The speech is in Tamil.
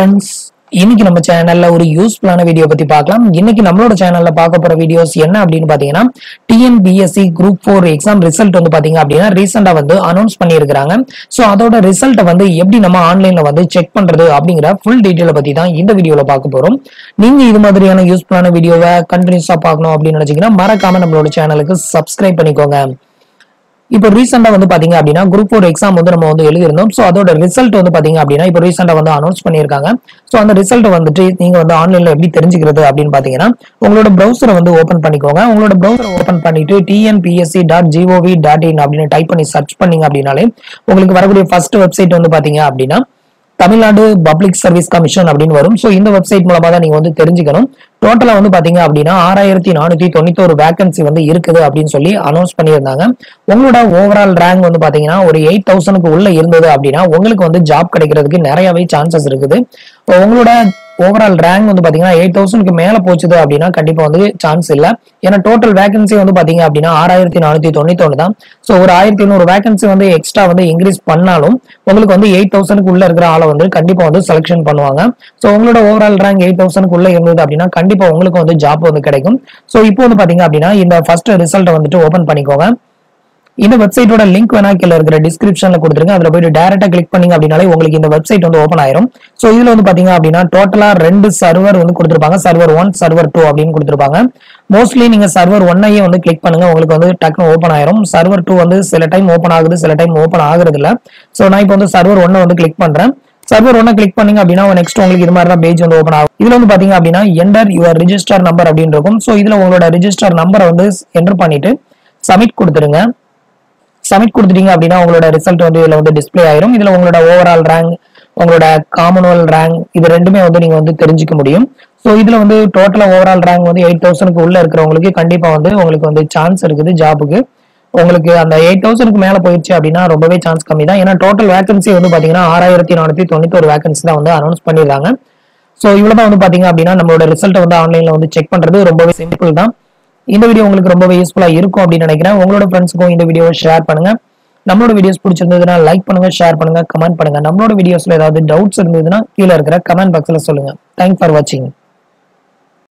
ஃப்ரெண்ட்ஸ் இன்னைக்கு நம்ம சேனல்ல ஒரு யூஸ்ஃபுல்லான வீடியோ பத்தி பார்க்கலாம் இன்னைக்கு நம்மளோட சேனல்ல பார்க்க போற வீடியோஸ் என்ன அப்படின்னு பாத்தீங்கன்னா TNPSC group four exam result வந்து பாத்தீங்க அப்படின்னா ரீசெண்டா வந்து அனௌன்ஸ் பண்ணியிருக்காங்க ஸோ அதோட ரிசல்ட்டை வந்து எப்படி நம்ம ஆன்லைன்ல வந்து செக் பண்றது அப்படிங்கிற ஃபுல் டீட்டெயிலை பத்தி தான் இந்த வீடியோல பார்க்க போறோம் நீங்க இது மாதிரியான யூஸ்ஃபுல்லான வீடியோவை கண்டினியூஸா பார்க்கணும் அப்படின்னு நினைச்சீங்கன்னா மறக்காம நம்மளோட சேனலுக்கு சப்ஸ்கிரைப் பண்ணிக்கோங்க இப்போ ரீசெண்டா வந்து பாத்தீங்க அப்படின்னா குரூப் ஃபோர் எக்ஸாம் வந்து நம்ம வந்து எழுதியிருந்தோம் ஸோ அதோட ரிசல்ட் வந்து பாத்தீங்க அப்படின்னா இப்போ ரீசெண்டா வந்து அனௌன்ஸ் பண்ணியிருக்காங்க ஸோ அந்த ரிசல்ட் வந்துட்டு நீங்க வந்து ஆன்லைன்ல எப்படி தெரிஞ்சுக்கிறது அப்படின்னு பாத்தீங்கன்னா உங்களோட ப்ரௌசரை வந்து ஓப்பன் பண்ணிக்கோங்க உங்களோட ப்ரௌசரை ஓப்பன் பண்ணிட்டு TNPSC dot GOV dot in அப்படின்னு டைப் பண்ணி சர்ச் பண்ணீங்க அப்படின்னாலே உங்களுக்கு வரக்கூடிய ஃபர்ஸ்ட் வெப்சைட் வந்து பாத்தீங்க அப்படின்னா தமிழ்நாடு பப்ளிக் சர்வீஸ் கமிஷன் அப்படின்னு வரும் ஸோ இந்த வெப்சைட் மூலமா தான் நீங்க வந்து தெரிஞ்சுக்கணும் டோட்டலா வந்து பாத்தீங்க அப்படின்னா ஆறாயிரத்தி நானூத்தி தொண்ணூத்தோரு வேகன்சி வந்து இருக்குது அப்படின்னு சொல்லி அனௌன்ஸ் பண்ணியிருந்தாங்க உங்களோட ஓவரால் ரேங்க் வந்து பாத்தீங்கன்னா ஒரு எயிட் தௌசண்ட்க்கு உள்ள இருந்தது அப்படின்னா உங்களுக்கு வந்து ஜாப் கிடைக்கிறதுக்கு நிறையவே சான்சஸ் இருக்குது இப்போ உங்களோட ஓவரால் ரேங்க் வந்து பாத்தீங்கன்னா எயிட் தௌசண்ட்க்கு மேல போச்சுது அப்படின்னா கண்டிப்பா வந்து சான்ஸ் இல்ல ஏன்னா டோட்டல் வேகன்சி வந்து பாத்தீங்க அப்படின்னா ஆறாயிரத்தி நானூத்தி தொண்ணூத்தி தான் ஸோ ஒரு ஆயிரத்தி ஐநூறு வேகன்சி வந்து எக்ஸ்ட்ரா வந்து இன்க்ரீஸ் பண்ணாலும் உங்களுக்கு வந்து எயிட் தௌசண்ட்க்கு உள்ள இருக்கிற ஆளை வந்து கண்டிப்பா வந்து செலெக்ஷன் பண்ணுவாங்க ஸோ உங்களோட ஓவரால் ரேங்க் எயிட் தௌசண்ட்க்கு உள்ள இருந்தது அப்படின்னா கண்டிப்பா உங்களுக்கு வந்து ஜாப் வந்து கிடைக்கும் ஸோ இப்போ வந்து பாத்தீங்க அப்படின்னா இந்த ஃபர்ஸ்ட் ரிசல்ட்டை வந்துட்டு ஓபன் பண்ணிக்கோங்க இந்த வெப்சைட்டோட லிங்க் வேணா கீழ இருக்கிற டிஸ்கிரிப்ஷன்ல கொடுத்துருங்க அதுல போயிட்டு டேரக்டா கிளிக் பண்ணீங்க அப்படின்னாலே உங்களுக்கு இந்த வெப்சைட் வந்து ஓப்பன் ஆயிரும் சோ இதுல வந்து பாத்தீங்க அப்படின்னா டோட்டலா ரெண்டு சர்வர் வந்து கொடுத்துருப்பாங்க சர்வர் ஒன் சர்வர் டூ அப்படின்னு கொடுத்துருப்பாங்க மோஸ்ட்லி நீங்க சர்வர் ஒன்னையே வந்து கிளிக் பண்ணுங்க உங்களுக்கு வந்து டக்குனு ஓப்பன் ஆயிரும் சர்வர் டூ வந்து சில டைம் ஓப்பன் ஆகுது சில டைம் ஓப்பன் ஆகுறது இல்ல சோ நான் இப்போ வந்து சர்வர் ஒன்னை வந்து கிளிக் பண்றேன் சர்வர் ஒன்ன கிளிக் பண்ணீங்க அப்படின்னா நெக்ஸ்ட் உங்களுக்கு இது மாதிரி தான் பேஜ் வந்து ஓப்பன் ஆகும் இதுல வந்து பாத்தீங்க அப்படின்னா என்டர் யுவர் ரிஜிஸ்டர் நம்பர் அப்படின்னு இருக்கும் சோ இதுல உங்களோட ரிஜிஸ்டர் நம்பரை வந்து என்டர் பண்ணிட்டு சப்மிட் கொடுத்துருங்க சப்மிட் கொடுத்துட்டீங்க அப்படின்னா உங்களோட ரிசல்ட் வந்து இதுல வந்து டிஸ்ப்ளே ஆயிரும் இதுல உங்களோட ஓவரால் ரேங்க் உங்களோட காமன்வெல் ரேங்க் இது ரெண்டுமே வந்து நீங்க வந்து தெரிஞ்சுக்க முடியும் ஸோ இதுல வந்து டோட்டலா ஓவரால் ரேங்க் வந்து எயிட் தௌசண்ட்க்கு உள்ள இருக்கிறவங்களுக்கு கண்டிப்பா வந்து உங்களுக்கு வந்து சான்ஸ் இருக்குது ஜாபுக்கு உங்களுக்கு அந்த எயிட் தௌசண்ட்க்கு மேல போயிடுச்சு அப்படின்னா ரொம்பவே சான்ஸ் கம்மி தான் ஏன்னா டோட்டல் வேகன்சி வந்து பாத்தீங்கன்னா ஆறாயிரத்தி நானூத்தி தொண்ணூத்தி ஒரு வேகன்சி தான் வந்து அனௌன்ஸ் பண்ணிருக்காங்க ஸோ இவ்வளவுதான் வந்து பாத்தீங்க அப்படின்னா நம்மளோட ரிசல்ட்டை வந்து ஆன்லைன்ல வந்து செக் பண்றது ரொம்பவே சிம்பிள் தான் இந்த வீடியோ உங்களுக்கு ரொம்பவே யூஸ்ஃபுல்லா இருக்கும் அப்படின்னு நினைக்கிறேன் உங்களோட ஃப்ரெண்ட்ஸுக்கும் இந்த வீடியோவை ஷேர் பண்ணுங்க நம்மளோட வீடியோஸ் பிடிச்சிருந்ததுன்னா லைக் பண்ணுங்க ஷேர் பண்ணுங்க கமெண்ட் பண்ணுங்க நம்மளோட வீடியோஸ்ல ஏதாவது டவுட்ஸ் இருந்ததுன்னா கீழே இருக்கிற கமெண்ட் பாக்ஸ்ல சொல்லுங்க தேங்க்ஸ் ஃபார் வாட்சிங்